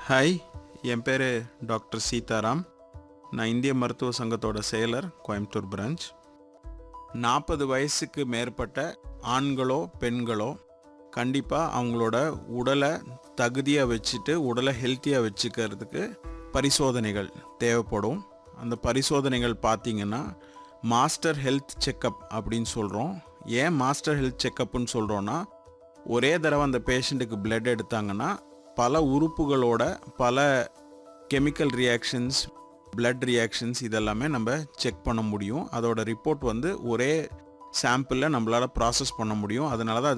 hi என் பேர் doctor Sitaram நான் இந்திய மருத்துவ சங்கத்தோட செயலர் கோயம்புத்தூர் பிரான்ச் நாற்பது வயசுக்கு மேற்பட்ட ஆண்களோ பெண்களோ கண்டிப்பாக அவங்களோட உடலை தகுதியாக வச்சுட்டு உடலை ஹெல்த்தியாக வச்சுக்கிறதுக்கு பரிசோதனைகள் தேவைப்படும் அந்த பரிசோதனைகள் பார்த்தீங்கன்னா மாஸ்டர் ஹெல்த் செக்கப் அப்படின்னு சொல்கிறோம் ஏன் மாஸ்டர் ஹெல்த் செக்கப்னு சொல்கிறோன்னா ஒரே தடவை அந்த பேஷண்ட்டுக்கு blood எடுத்தாங்கன்னா பல உறுப்புகளோட பல கெமிக்கல் ரியாக்ஷன்ஸ் blood ரியாக்ஷன்ஸ் இதெல்லாமே நம்ம செக் பண்ண முடியும் அதோட ரிப்போர்ட் வந்து ஒரே சாம்பிளில் நம்மளால் ப்ராசஸ் பண்ண முடியும் அதனால தான் அது